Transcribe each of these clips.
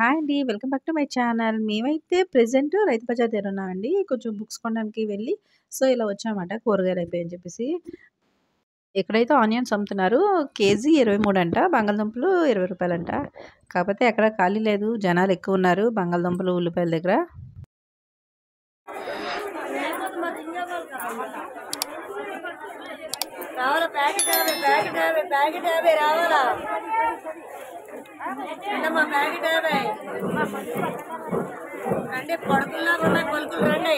Hi అండి. Welcome back to my channel. మేమైతే present Rythu Bazar దగ్గర ఉన్నామండి. కొంచెం బుక్స్ కొనడానికి వెళ్ళి, సో, ఇలా వచ్చామన్నమాట కూరగాయలు అయిపోయాయని చెప్పేసి. ఇక్కడైతే ఆనియన్స్ అమ్ముతున్నారు. కేజీ 23 అంట. బంగాళదుంపలు రూ. 20 అంట. కాకపోతే ఎక్కడ ఖాళీ లేదు. జనాలు ఎక్కువున్నారు బంగాళదుంపలు, ఉల్లిపాయల దగ్గర. రావాలా ప్యాకెట్ యాభై ప్యాకెట్ యాభై ప్యాకెట్ యాభై రావాలా ఏంటమ్మా ప్యాకెట్ యాభై రండి పడుకుల్లాగా ఉన్నాయి పలుకులు రండి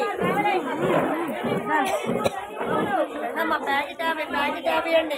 ఏంటమ్మా ప్యాకెట్ యాభై ప్యాకెట్ యాభై అండి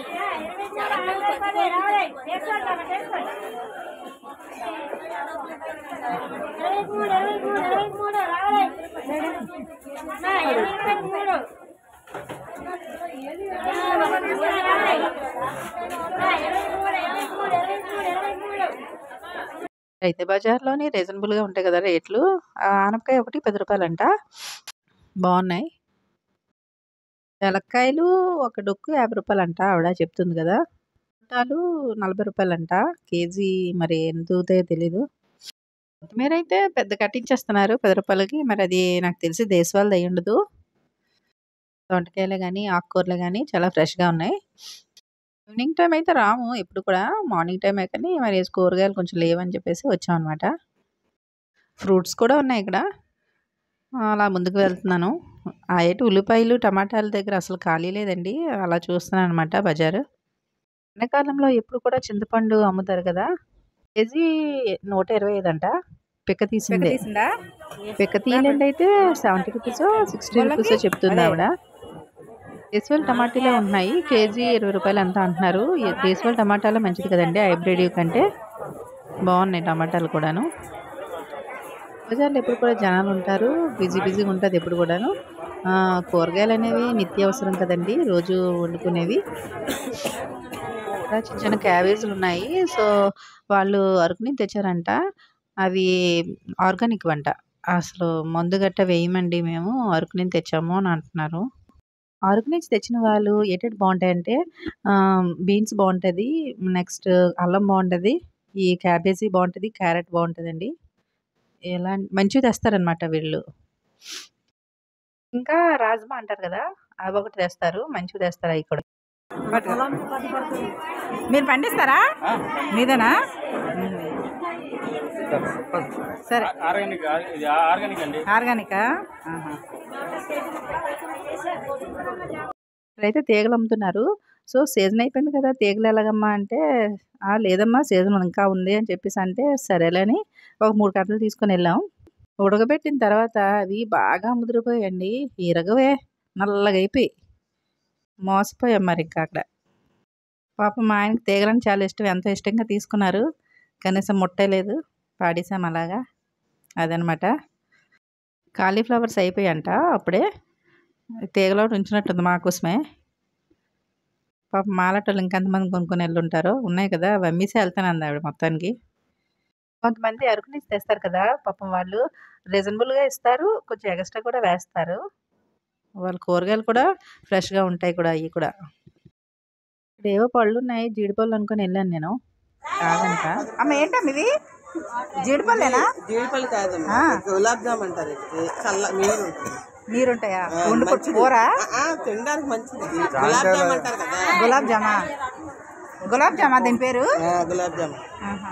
రైతు బజార్‌లోని రీజనబుల్‌గా ఉంటాయి కదా రేట్లు. ఆహ్, ఆనపకాయ ఒకటి రూ. 10 అంట. బావున్నాయి. తెలక్కాయలు ఒక డొక్కు రూ. 50 అంట ఆవిడ చెప్తుంది కదా! టమాటాలు రూ. 40 అంట. కేజీ మరి ఎంతవుతాయో తెలీదు. కొత్తిమీర అయితే పెద్ద కట్టించేస్తున్నారు రూ. 10కి మరి అది నాకు తెలిసి దేశవాళిది అయ్యుండదు. దొండకాయలే గాని, ఆకుకూరలే గాని చాలా ఫ్రెష్‌గా ఉన్నాయి. ఈవినింగ్ టైమ్ అయితే రాము ఎప్పుడు కూడా. మార్నింగ్ టైమే కానీ మరి కూరగాయలు కొంచెం లేవని చెప్పేసి వచ్చామన్నమాట. ఫ్రూట్స్ కూడా ఉన్నాయి ఇక్కడ. అలా ముందుకు వెళ్తున్నాను. ఆ ఏటి ఉల్లిపాయలు, టమాటాల దగ్గర అసలు ఖాళీ లేదండి. అలా చూస్తున్నానన్నమాట బజారు. ఎండాకాలంలో ఎప్పుడు కూడా చింతపండు అమ్ముతారు కదా! కేజీ 125 అంట. పిక్క తీసిందే. తీసిందా? పిక్క తీయనిదైతే రూ. 70 రూపీసో, 60 రూపీసో చెప్తుంది ఆవిడ. దేశవాళీ టమాటాలే ఉంటున్నాయి. కేజీ రూ. 20 ఎంతో అంటున్నారు. ఈ దేశవాళీ టమాటాలే మంచిది కదండీ! హైబ్రిడ్ కంటే. బావున్నాయి టమాటాలు కూడాను. బజార్‌లో ఎప్పుడు కూడా జనాలు ఉంటారు. బిజీ బిజీగా ఉంటది ఎప్పుడు కూడాను. ఆహ్, కూరగాయలనేవి నిత్యావసరం కదండీ! రోజు వండుకునేవి. ఇక్కడ చిన్న చిన్న క్యాబేజీలున్నాయి. సో, వాళ్ళు అరకు నుంచి తెచ్చారంట. అవి ఆర్గానిక్‌వంట. అసలు మందు గట్టా వేయమండి మేము. అరకు నుంచి తెచ్చాము అని అంటున్నారు. అరకు నుంచి తెచ్చిన వాళ్ళు ఏటేటి బావుంటాయంటే ఆహ్, బీన్స్ బావుంటది. నెక్స్ట్ అల్లం బావుంటది. ఈ క్యాబేజీ బావుంటది. క్యారెట్ బావుంటదండి. ఇలా మంచివి తెస్తారనమాట వీళ్ళు. ఇంకా రాజ్మా అంటారు కదా! అవొకటి తెస్తారు. మంచివి తెస్తారు అయి కూడా. మీరు పండిస్తారా? మీదేనా? సరే. ఆర్గానిక్ ఇది ఆర్గానిక్ అండి ఆర్గానికా? ఆహా. ఇక్కడైతే తీగలు అమ్ముతున్నారు. సో, సీజన్ అయిపోయింది కదా! తీగలు ఎలాగమ్మా అంటే, "ఆ! లేదమ్మా సీజన్ ఇంకా ఉంది" అని చెప్పేసి అంటే, సరేలే అని ఒక 3 కట్టలు తీసుకొనెళ్ళాం. ఉడకబెట్టిన తర్వాత అవి బాగా ముదిరిపోయాయండి. ఇరగవే నల్లగా అయిపోయాయి. మోసపోయాం మరింక అక్కడ. పాపం మా ఆయనకి తీగలంటే చాలా ఇష్టం. ఎంతో ఇష్టంగా తీసుకున్నారు. కనీసం ముట్టే లేదు. పాడేసాం అలాగా. అదనమాట. కాలీఫ్లవర్స్ అయిపోయాయంట అప్పుడే. తీగలో ఉంచినట్టుంది మా కోసమే. పాపం మాలాటోళ్ళు ఇంకెంతమంది కొనుక్కొని ఎళ్ళుంటారో. ఉన్నాయి కదా! అవి అమ్మేసి ఎళ్తానంది ఆవిడ మొత్తానికి. కొంతమంది అరకు నుంచి తెస్తారు కదా! పాపం వాళ్ళు రీజనబుల్‌గా ఇస్తారు. కొంచెం ఎక్స్‌ట్రా కూడా వేస్తారు. వాళ్ళ కూరగాయలు కూడా ఫ్రెష్‌గా ఉంటాయి కూడా అయి కూడా. ఇక్కడేవో పళ్ళున్నాయి. జీడిపళ్ళు అనుకోని ఎళ్ళాను నేను. కాదంట. అమ్మ ఏంటమ్మ ఇవి? జీడిపల్లేనా? జీడిపల్లి కాదమ్మా ఆ. గులాబ్ జామ్ అంటారు ఇది చల్ల నీరు ఉంటుంది నీరుంటాయా? ఆ, వండుకొని మంచిది. కూరా? ఆ, ఆ, తినడానికి మంచిది గులాబ్ జామ్ అంటారు కదా గులాబ్ జామా? గులాబ్ జామా దీని పేరు? ఆ, గులాబ్ జామ్ ఆహా.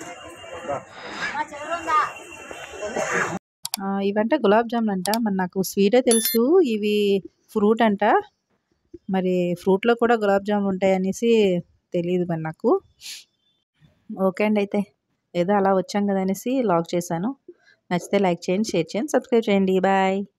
ఆ! ఇవంట గులాబ్ జాములంట. మరి నాకు స్వీటే తెలుసు. ఇవి ఫ్రూట్ అంట. మరి ఫ్రూట్‌లో కూడా గులాబ్ జాములు ఉంటాయనేసి తెలీదు మరి నాకు. ఓకే అండి అయితే. ఏదో అలా వచ్చాం కదా అనేసి లాగ్ చేశాను. నచ్చితే లైక్ చేయండి, షేర్ చేయండి, సబ్స్క్రైబ్ చేయండి. బాయ్.